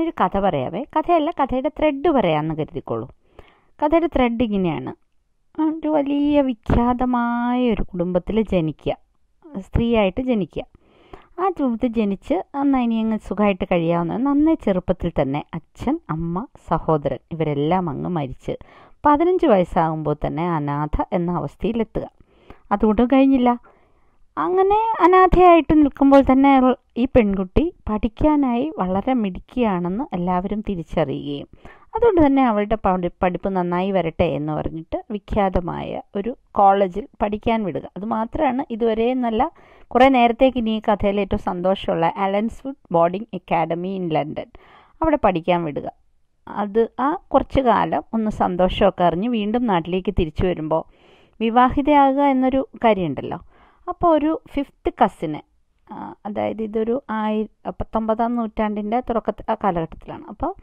ഞാനൊരു കഥ പറയാവേ കഥയല്ല കഥയുടെ ത്രെഡ് പറയാമെന്ന് കരുതിക്കോളൂ കഥയുടെ ത്രെഡ് ഇങ്ങനെയാണ് ഒരു വലിയ വിഖ്യാതമായ ഒരു കുടുംബത്തിൽ ജനിക്കുക സ്ത്രീയായിട്ട് ജനിക്കുക ആ കുടുംബത്തിൽ ജനിച്ച് നന്നായി ഇനി അങ്ങ് സുഖമായിട്ട് കഴിയാവുന്ന നന്നേ ചെറുപ്പത്തിൽ തന്നെ അച്ഛൻ അമ്മ സഹോദരൻ ഇവരെല്ലാം അങ്ങ് മരിച്ച് പതിനഞ്ച് വയസ്സാകുമ്പോൾ തന്നെ അനാഥ എന്ന അവസ്ഥയിലെത്തുക അതുകൊണ്ടും കഴിഞ്ഞില്ല അങ്ങനെ അനാഥയായിട്ട് നിൽക്കുമ്പോൾ തന്നെ ഈ പെൺകുട്ടി പഠിക്കാനായി വളരെ മിടുക്കിയാണെന്ന് എല്ലാവരും തിരിച്ചറിയുകയും അതുകൊണ്ട് തന്നെ അവളുടെ പഠി പഠിപ്പ് നന്നായി വരട്ടെ എന്ന് പറഞ്ഞിട്ട് വിഖ്യാതമായ ഒരു കോളേജിൽ പഠിക്കാൻ വിടുക അത് മാത്രമാണ് ഇതുവരെ നല്ല കുറേ നേരത്തേക്ക് ഇനി ഈ കഥയിൽ ഏറ്റവും സന്തോഷമുള്ള Allenswood boarding academy in London അവിടെ പഠിക്കാൻ വിടുക അത് ആ കുറച്ച് കാലം ഒന്ന് സന്തോഷമൊക്കെ അറിഞ്ഞ് വീണ്ടും നാട്ടിലേക്ക് തിരിച്ചു വരുമ്പോൾ വിവാഹിതയാകുക എന്നൊരു കാര്യമുണ്ടല്ലോ അപ്പോൾ ഒരു ഫിഫ്ത്ത് കസിന് അതായത് ഇതൊരു ആയി പത്തൊമ്പതാം നൂറ്റാണ്ടിൻ്റെ തുടക്കത്തിൽ ആ കാലഘട്ടത്തിലാണ് അപ്പോൾ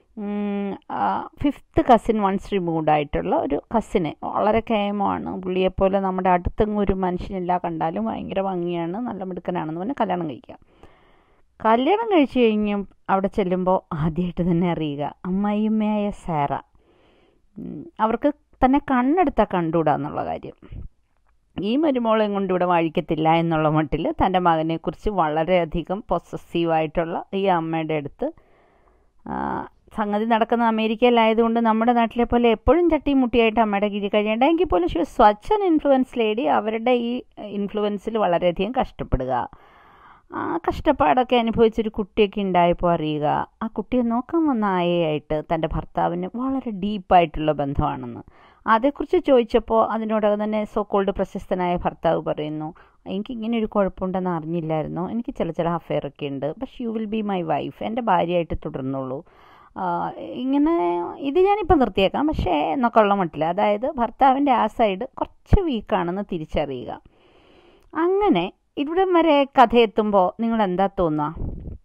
ഫിഫ്ത്ത് കസിൻ വൺസ് റിമൂവ്ഡ് ആയിട്ടുള്ള ഒരു കസിന് വളരെ കേമമാണ് പുള്ളിയെപ്പോലെ നമ്മുടെ അടുത്തെങ്ങും ഒരു മനുഷ്യനില്ല കണ്ടാലും ഭയങ്കര ഭംഗിയാണ് നല്ല മിടുക്കനാണെന്ന് പറഞ്ഞാൽ കല്യാണം കഴിക്കുക കല്യാണം കഴിച്ചു കഴിഞ്ഞും അവിടെ ചെല്ലുമ്പോൾ ആദ്യമായിട്ട് തന്നെ അറിയുക അമ്മായിയമ്മയായ സാറ അവർക്ക് തന്നെ കണ്ണെടുത്താൽ കണ്ടുകൂടാ എന്നുള്ള കാര്യം ഈ മരുമോളെയും കൊണ്ട് ഇവിടെ വാഴിക്കത്തില്ല എന്നുള്ള മട്ടിൽ തൻ്റെ മകനെക്കുറിച്ച് വളരെയധികം പൊസസീവായിട്ടുള്ള ഈ അമ്മയുടെ അടുത്ത് സംഗതി നടക്കുന്ന അമേരിക്കയിലായതുകൊണ്ട് നമ്മുടെ നാട്ടിലെ പോലെ എപ്പോഴും ചട്ടി മുട്ടിയായിട്ട് അമ്മയുടെ കീഴിൽ കഴിയേണ്ട എങ്കിൽ പോലും ഷി സ്വച്ഛ ഇൻഫ്ലുവൻസ് ലേഡി അവരുടെ ഈ ഇൻഫ്ലുവൻസിൽ വളരെയധികം കഷ്ടപ്പെടുക ആ കഷ്ടപ്പാടൊക്കെ അനുഭവിച്ചൊരു കുട്ടിയൊക്കെ ഉണ്ടായപ്പോൾ അറിയുക ആ കുട്ടിയെ നോക്കാൻ വന്ന ആയയായിട്ട് തൻ്റെ ഭർത്താവിന് വളരെ ഡീപ്പായിട്ടുള്ള ബന്ധമാണെന്ന് അതേക്കുറിച്ച് ചോദിച്ചപ്പോൾ അതിനോടകം തന്നെ സോ കോൾഡ് പ്രശസ്തനായ ഭർത്താവ് പറയുന്നു എനിക്ക് ഇങ്ങനെ ഒരു കുഴപ്പമുണ്ടെന്ന് അറിഞ്ഞില്ലായിരുന്നു എനിക്ക് ചില ചില അഫെയറൊക്കെ ഉണ്ട് പക്ഷെ you will be my wife എൻ്റെ ഭാര്യയായിട്ട് തുടർന്നുള്ളൂ ഇങ്ങനെ ഇത് ഞാനിപ്പോൾ നിർത്തിയേക്കാം പക്ഷേ എന്നൊക്കെ ഉള്ള മട്ടില്ല അതായത് ഭർത്താവിൻ്റെ ആ സൈഡ് കുറച്ച് വീക്കാണെന്ന് തിരിച്ചറിയുക അങ്ങനെ ഇവിടം വരെ കഥ എത്തുമ്പോൾ നിങ്ങൾ എന്താ തോന്നുക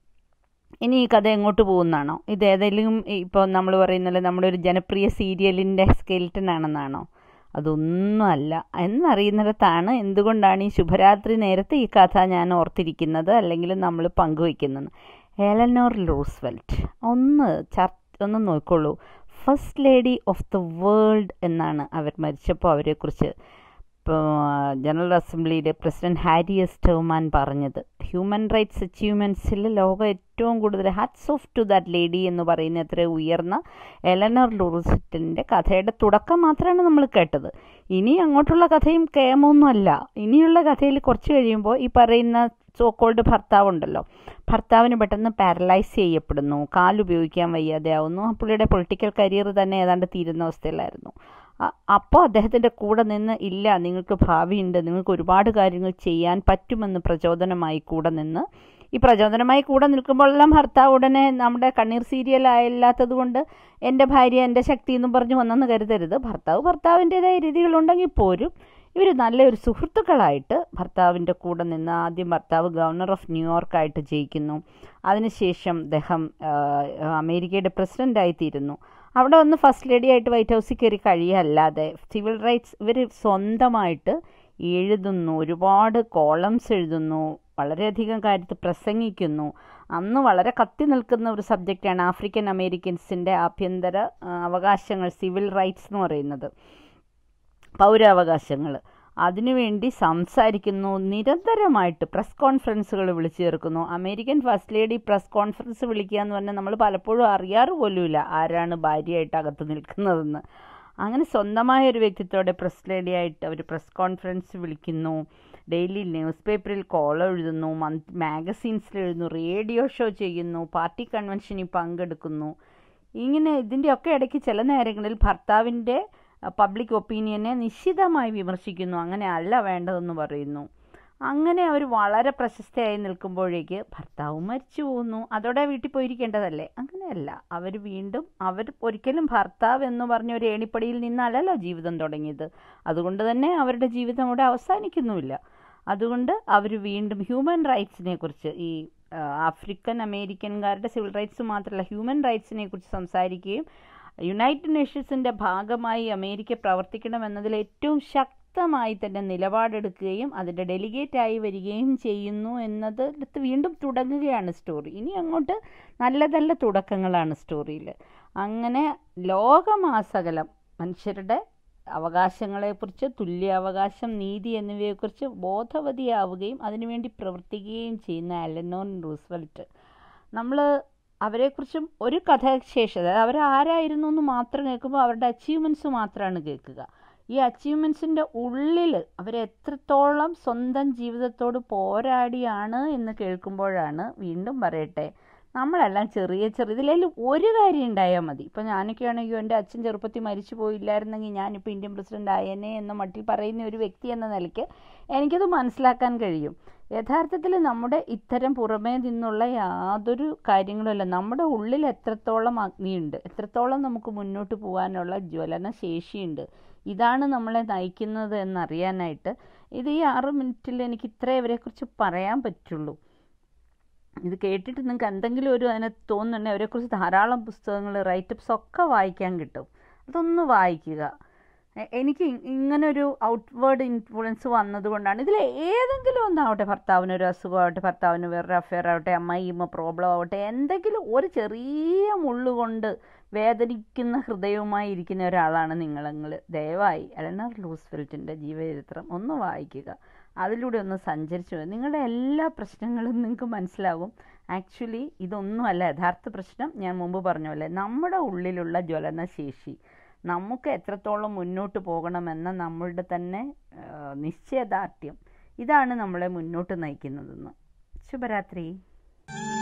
ഇനി ഈ കഥ എങ്ങോട്ട് പോകുന്നതാണോ ഇത് ഏതെങ്കിലും ഇപ്പോൾ നമ്മൾ പറയുന്നത് നമ്മുടെ ഒരു ജനപ്രിയ സീരിയലിൻ്റെ സ്കെൽറ്റൻ ആണെന്നാണോ അതൊന്നും അല്ല എന്നറിയുന്നിടത്താണ് എന്തുകൊണ്ടാണ് ഈ ശുഭരാത്രി നേരത്തെ ഈ കഥ ഞാൻ ഓർത്തിരിക്കുന്നത് അല്ലെങ്കിൽ നമ്മൾ പങ്കുവയ്ക്കുന്നത് എലനോർ ലൂസ്വെൽറ്റ് ഒന്ന് ചർ ഒന്ന് നോക്കിക്കോളൂ first lady of the world എന്നാണ് അവർ മരിച്ചപ്പോൾ അവരെക്കുറിച്ച് ഇപ്പോൾ ജനറൽ അസംബ്ലിയുടെ പ്രസിഡന്റ് ഹാരി എസ് ടോമാൻ പറഞ്ഞത് ഹ്യൂമൻ റൈറ്റ്സ് അച്ചീവ്മെൻറ്റ്സിൽ ലോകം ഏറ്റവും കൂടുതൽ hats off to that lady എന്ന് പറയുന്ന അത്ര ഉയർന്ന എലനർ ലൂറിസിറ്റിൻ്റെ കഥയുടെ തുടക്കം മാത്രമാണ് നമ്മൾ കേട്ടത് ഇനി അങ്ങോട്ടുള്ള കഥയും കേമൊന്നുമല്ല ഇനിയുള്ള കഥയിൽ കുറച്ച് കഴിയുമ്പോൾ ഈ പറയുന്ന സോക്കോൾഡ് ഭർത്താവുണ്ടല്ലോ ഭർത്താവിന് പെട്ടെന്ന് പാരലൈസ് ചെയ്യപ്പെടുന്നു കാലുപയോഗിക്കാൻ വയ്യാതെയാവുന്നു പുള്ളിയുടെ പൊളിറ്റിക്കൽ കരിയർ തന്നെ ഏതാണ്ട് തീരുന്ന അവസ്ഥയിലായിരുന്നു അപ്പോൾ അദ്ദേഹത്തിൻ്റെ കൂടെ നിന്ന് ഇല്ല നിങ്ങൾക്ക് ഭാവിയുണ്ട് നിങ്ങൾക്ക് ഒരുപാട് കാര്യങ്ങൾ ചെയ്യാൻ പറ്റുമെന്ന് പ്രചോദനമായി കൂടെ നിന്ന് ഈ പ്രചോദനമായി കൂടെ നിൽക്കുമ്പോഴെല്ലാം ഭർത്താവ് ഉടനെ നമ്മുടെ കണ്ണീർ സീരിയൽ അല്ലാത്തത് കൊണ്ട് എൻ്റെ ഭാര്യ എൻ്റെ ശക്തി എന്നും പറഞ്ഞ് വന്നെന്ന് കരുതരുത് ഭർത്താവ് ഭർത്താവിൻ്റെതായ രീതികളുണ്ടെങ്കിൽ പോലും ഇവർ നല്ലൊരു സുഹൃത്തുക്കളായിട്ട് ഭർത്താവിൻ്റെ കൂടെ നിന്ന് ആദ്യം ഭർത്താവ് ഗവർണർ ഓഫ് ന്യൂയോർക്കായിട്ട് ജയിക്കുന്നു അതിനുശേഷം അദ്ദേഹം അമേരിക്കയുടെ പ്രസിഡൻ്റായി തീരുന്നു അവിടെ വന്ന് ഫസ്റ്റ് ലേഡി ആയിട്ട് വൈറ്റ് ഹൗസിൽ കയറി കഴിയല്ലാതെ സിവിൽ റൈറ്റ്സ് ഇവർ സ്വന്തമായിട്ട് എഴുതുന്നു ഒരുപാട് കോളംസ് എഴുതുന്നു വളരെയധികം കാര്യത്തിൽ പ്രസംഗിക്കുന്നു അന്ന് വളരെ കത്തി നിൽക്കുന്ന ഒരു സബ്ജക്റ്റാണ് ആഫ്രിക്കൻ അമേരിക്കൻസിൻ്റെ ആഭ്യന്തര അവകാശങ്ങൾ സിവിൽ റൈറ്റ്സ് എന്ന് പറയുന്നത് പൗരാവകാശങ്ങൾ അതിനുവേണ്ടി സംസാരിക്കുന്നു നിരന്തരമായിട്ട് പ്രസ് കോൺഫറൻസുകൾ വിളിച്ചു ചേർക്കുന്നു American first lady press conference വിളിക്കുക എന്ന് പറഞ്ഞാൽ നമ്മൾ പലപ്പോഴും അറിയാറ് പോലുമില്ല ആരാണ് ഭാര്യയായിട്ട് അകത്ത് നിൽക്കുന്നതെന്ന് അങ്ങനെ സ്വന്തമായ ഒരു വ്യക്തിത്വത്തോടെ പ്രസ് ലേഡി ആയിട്ട് അവർ പ്രസ് കോൺഫറൻസ് വിളിക്കുന്നു ഡെയിലി ന്യൂസ് പേപ്പറിൽ കോളം എഴുതുന്നു മന്ത് മാഗസീൻസിൽ എഴുതുന്നു റേഡിയോ ഷോ ചെയ്യുന്നു പാർട്ടി കൺവെൻഷനിൽ പങ്കെടുക്കുന്നു ഇങ്ങനെ ഇതിൻ്റെയൊക്കെ ഇടയ്ക്ക് ചില നേരങ്ങളിൽ ഭർത്താവിൻ്റെ പബ്ലിക് ഒപ്പീനിയനെ നിശ്ചിതമായി വിമർശിക്കുന്നു അങ്ങനെ അല്ല വേണ്ടതെന്ന് പറയുന്നു അങ്ങനെ അവർ വളരെ പ്രശസ്തയായി നിൽക്കുമ്പോഴേക്ക് ഭർത്താവ് മരിച്ചു പോകുന്നു അതോടെ വീട്ടിൽ പോയിരിക്കേണ്ടതല്ലേ അങ്ങനെയല്ല അവർ വീണ്ടും അവർ ഒരിക്കലും ഭർത്താവ് എന്ന് പറഞ്ഞ ഒരു ഏണിപ്പടിയിൽ നിന്നല്ലല്ലോ ജീവിതം തുടങ്ങിയത് അതുകൊണ്ട് തന്നെ അവരുടെ ജീവിതം അവിടെ അവസാനിക്കുന്നുമില്ല അതുകൊണ്ട് അവർ വീണ്ടും ഹ്യൂമൻ റൈറ്റ്സിനെ കുറിച്ച് ഈ ആഫ്രിക്കൻ അമേരിക്കൻകാരുടെ സിവിൽ റൈറ്റ്സ് മാത്രമല്ല ഹ്യൂമൻ റൈറ്റ്സിനെ കുറിച്ച് സംസാരിക്കുകയും യുണൈറ്റഡ് നേഷൻസിൻ്റെ ഭാഗമായി അമേരിക്ക പ്രവർത്തിക്കണമെന്നതിൽ ഏറ്റവും ശക്തി ശക്തമായി തന്നെ നിലപാടെടുക്കുകയും അതിൻ്റെ ഡെലിഗേറ്റ് ആയി വരികയും ചെയ്യുന്നു എന്നത് അടുത്ത് വീണ്ടും തുടങ്ങുകയാണ് സ്റ്റോറി ഇനി അങ്ങോട്ട് നല്ല നല്ല തുടക്കങ്ങളാണ് സ്റ്റോറിയിൽ അങ്ങനെ ലോകമാസകലം മനുഷ്യരുടെ അവകാശങ്ങളെക്കുറിച്ച് തുല്യാവകാശം നീതി എന്നിവയെക്കുറിച്ച് ബോധവതിയാവുകയും അതിനുവേണ്ടി പ്രവർത്തിക്കുകയും ചെയ്യുന്ന അലനോൺ റൂസ്വെൽറ്റ് നമ്മൾ അവരെക്കുറിച്ചും ഒരു കഥാശേഷം അതായത് അവരാരായിരുന്നു എന്ന് മാത്രം കേൾക്കുമ്പോൾ അവരുടെ അച്ചീവ്മെൻറ്റ്സ് മാത്രമാണ് കേൾക്കുക ഈ അച്ചീവ്മെൻറ്റ്സിൻ്റെ ഉള്ളിൽ അവരെത്രത്തോളം സ്വന്തം ജീവിതത്തോട് പോരാടിയാണ് എന്ന് കേൾക്കുമ്പോഴാണ് വീണ്ടും പറയട്ടെ നമ്മളെല്ലാം ചെറിയ ചെറിയ ഇതിലേലും ഒരു കാര്യം ഉണ്ടായാൽ മതി ഇപ്പം ഞാനൊക്കെ ആണെങ്കിൽ എൻ്റെ അച്ഛൻ ചെറുപ്പത്തിൽ മരിച്ചു പോയില്ലായിരുന്നെങ്കിൽ ഞാനിപ്പോൾ ഇന്ത്യൻ പ്രസിഡന്റ് ആയേനെ എന്ന മട്ടിൽ പറയുന്ന ഒരു വ്യക്തി എന്ന നിലയ്ക്ക് എനിക്കത് മനസ്സിലാക്കാൻ കഴിയും യഥാർത്ഥത്തിൽ നമ്മുടെ ഇത്തരം പുറമേ നിന്നുള്ള യാതൊരു കാര്യങ്ങളുമല്ല നമ്മുടെ ഉള്ളിൽ എത്രത്തോളം അഗ്നിയുണ്ട് എത്രത്തോളം നമുക്ക് മുന്നോട്ട് പോകാനുള്ള ജ്വലന ശേഷിയുണ്ട് ഇതാണ് നമ്മളെ നയിക്കുന്നത് എന്നറിയാനായിട്ട് ഇത് ഈ ആറ് മിനിറ്റിൽ എനിക്ക് ഇത്രേ ഇവരെക്കുറിച്ച് പറയാൻ പറ്റുള്ളൂ ഇത് കേട്ടിട്ട് നിങ്ങൾക്ക് എന്തെങ്കിലും ഒരു അതിനകത്ത് തോന്നുന്നുണ്ടെങ്കിൽ അവരെക്കുറിച്ച് ധാരാളം പുസ്തകങ്ങൾ റൈറ്റപ്സ് ഒക്കെ വായിക്കാൻ കിട്ടും അതൊന്ന് വായിക്കുക എ- എനിക്ക് ഇ- ഇങ്ങനൊരു ഔട്ട്വേർഡ് ഇൻഫ്ലുവൻസ് വന്നതുകൊണ്ടാണ് ഇതിൽ ഏതെങ്കിലും ഒന്നാവട്ടെ ഭർത്താവിന് ഒരു അസുഖമാവട്ടെ ഭർത്താവിന് വേറൊരു അഫെയർ ആവട്ടെ അമ്മയിമ്മ പ്രോബ്ലം ആവട്ടെ എന്തെങ്കിലും ഒരു ചെറിയ മുള്ളുകൊണ്ട് വേദനിക്കുന്ന ഹൃദയവുമായി ഇരിക്കുന്ന ഒരാളാണ് നിങ്ങളെങ്കിൽ ദയവായി എലനർ ലൂസ്ഫെൽറ്റിൻ്റെ ജീവചരിത്രം ഒന്ന് വായിക്കുക അതിലൂടെ ഒന്ന് സഞ്ചരിച്ചു വരും. നിങ്ങളുടെ എല്ലാ പ്രശ്നങ്ങളും നിങ്ങൾക്ക് മനസ്സിലാവും ആക്ച്വലി ഇതൊന്നുമല്ല യഥാർത്ഥ പ്രശ്നം ഞാൻ മുമ്പ് പറഞ്ഞ പോലെ നമ്മുടെ ഉള്ളിലുള്ള ജ്വലനശേഷി നമുക്ക് എത്രത്തോളം മുന്നോട്ട് പോകണമെന്ന നമ്മളുടെ തന്നെ ആ, നിശ്ചയദാർഢ്യം ഇതാണ് നമ്മളെ മുന്നോട്ട് നയിക്കുന്നതെന്ന് ശുഭരാത്രി